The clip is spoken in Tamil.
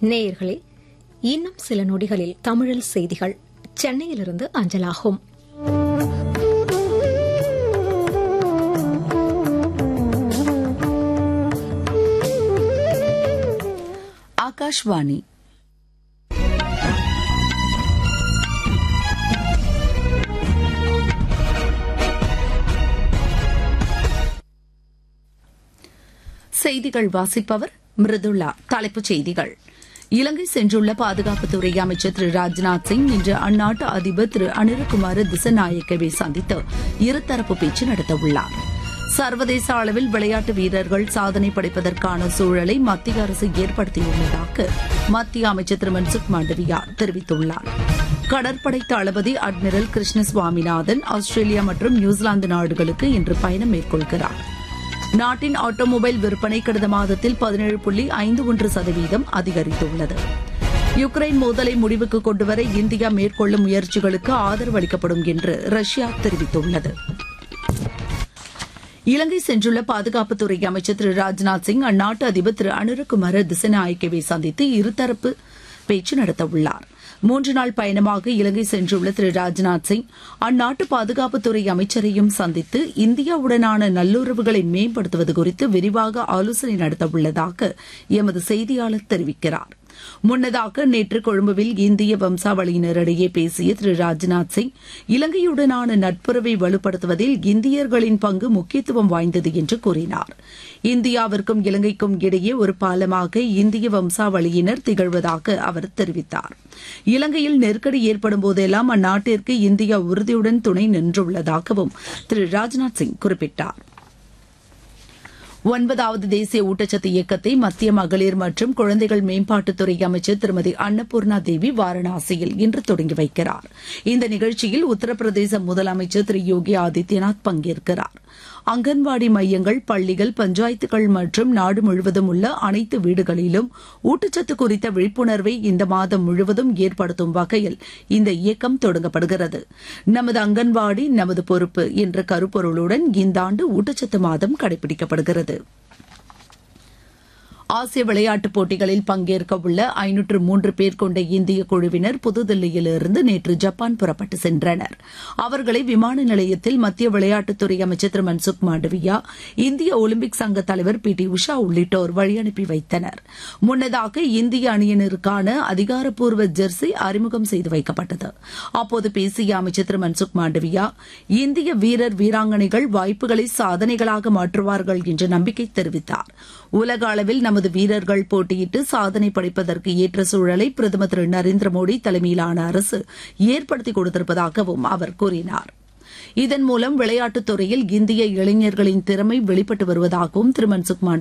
நேயர்களே இன்னும் சில நொடிகளில் தமிழில் செய்திகள் சென்னையிலிருந்து அஞ்சலாகும் ಆಕಾಶವಾಣಿ செய்திகள் வாசிப்பவர் மிருதுளா தலைப்புச் செய்திகள் இலங்கை சென்றுள்ள பாதுகாப்புத்துறை அமைச்சர் திரு ராஜ்நாத் சிங் இன்று அந்நாட்டு அதிபர் திரு அனிருகுமார திசநாயக்கவை சந்தித்து இருதரப்பு பேச்சு நடத்தவுள்ளார் சர்வதேச அளவில் விளையாட்டு வீரர்கள் சாதனை படைப்பதற்கான சூழலை மத்திய அரசு ஏற்படுத்தியுள்ளதாக மத்திய அமைச்சர் திரு மன்சுக் மாண்டவியா தெரிவித்துள்ளார் கடற்படை தளபதி அட்மிரல் கிருஷ்ண சுவாமிநாதன் ஆஸ்திரேலியா மற்றும் நியூசிலாந்து நாடுகளுக்கு இன்று பயணம் மேற்கொள்கிறார் நாட்டின் ஆட்டோமொபைல் விற்பனை கடந்த மாதத்தில் பதினேழு புள்ளி ஐந்து ஒன்று சதவீதம் அதிகரித்துள்ளது யுக்ரைன் மோதலை முடிவுக்கு கொண்டுவர இந்தியா மேற்கொள்ளும் முயற்சிகளுக்கு ஆதரவு அளிக்கப்படும் என்று ரஷ்யா தெரிவித்துள்ளது இலங்கை சென்றுள்ள பாதுகாப்புத்துறை அமைச்சர் திரு ராஜ்நாத் சிங் அந்நாட்டு அதிபர் திரு அனுரகுமார திசநாயக்கவை சந்தித்து இருதரப்பு பேச்சு நடத்தவுள்ளார் மூன்று நாள் பயணமாக இலங்கை சென்றுள்ள திரு ராஜ்நாத் சிங் அந்நாட்டு பாதுகாப்புத்துறை அமைச்சரையும் சந்தித்து இந்தியாவுடனான நல்லுறவுகளை மேம்படுத்துவது குறித்து விரிவாக ஆலோசனை நடத்தவுள்ளதாக எமது செய்தியாளர் தெரிவிக்கிறார் முன்னதாக நேற்று கொழும்புவில் இந்திய வம்சாவளியினரிடையே பேசிய திரு ராஜ்நாத் சிங் இலங்கையுடனான நட்புறவை வலுப்படுத்துவதில் இந்தியர்களின் பங்கு முக்கியத்துவம் வாய்ந்தது என்று கூறினார் இந்தியாவிற்கும் இலங்கைக்கும் இடையே ஒரு பாலமாக இந்திய வம்சாவளியினர் திகழ்வதாக அவர் தெரிவித்தார் இலங்கையில் நெருக்கடி ஏற்படும் போதெல்லாம் அந்நாட்டிற்கு இந்தியா உறுதியுடன் துணை நின்றுள்ளதாகவும் திரு ராஜ்நாத் சிங் குறிப்பிட்டார் ஒன்பதாவது தேசிய ஊட்டச்சத்து இயக்கத்தை மத்திய மகளிர் மற்றும் குழந்தைகள் மேம்பாட்டுத்துறை அமைச்சர் திருமதி அன்னபூர்ணா தேவி வாரணாசியில் இன்று தொடங்கி வைக்கிறார் இந்த நிகழ்ச்சியில் உத்தரப்பிரதேச முதலமைச்சர் திரு யோகி ஆதித்யநாத் பங்கேற்கிறார் அங்கன்வாடி மையங்கள் பள்ளிகள் பஞ்சாயத்துகள் மற்றும் நாடு முழுவதும் உள்ள அனைத்து வீடுகளிலும் ஊட்டச்சத்து குறித்த விழிப்புணர்வை இந்த மாதம் முழுவதும் ஏற்படுத்தும் வகையில் இந்த இயக்கம் தொடங்கப்படுகிறது நமது அங்கன்வாடி நமது பொறுப்பு என்ற கருப்பொருளுடன் இந்த ஆண்டு ஊட்டச்சத்து மாதம் கடைபிடிக்கப்படுகிறது ஆசிய விளையாட்டுப் போட்டிகளில் பங்கேற்க உள்ள ஐநூற்று மூன்று பேர் கொண்ட இந்திய குழுவினர் புதுதில்லியிலிருந்து நேற்று ஜப்பான் புறப்பட்டு சென்றனர் அவர்களை விமான நிலையத்தில் மத்திய விளையாட்டுத்துறை அமைச்சர் திரு மன்சுக் மாண்டவியா இந்திய ஒலிம்பிக் சங்க தலைவர் பி டி உஷா உள்ளிட்டோர் வழியனுப்பி வைத்தனர் முன்னதாக இந்திய அணியினருக்கான அதிகாரப்பூர்வ ஜெர்சி அறிமுகம் செய்து வைக்கப்பட்டது அப்போது பேசிய அமைச்சர் திரு மன்சுக் மாண்டவியா இந்திய வீரர் வீராங்கனைகள் வாய்ப்புகளை சாதனைகளாக மாற்றுவார்கள் என்று நம்பிக்கை தெரிவித்தார் உலக அளவில் நமது வீரர்கள் போட்டியிட்டு சாதனை படைப்பதற்கு ஏற்ற சூழலை பிரதமர் திரு நரேந்திர மோடி தலைமையிலான அரசு ஏற்படுத்தி கொடுத்திருப்பதாகவும் அவர் கூறினார் இதன் மூலம் விளையாட்டுத் துறையில் இந்திய இளைஞர்களின் திறமை வெளிப்பட்டு வருவதாகவும் திரு மன்சுக்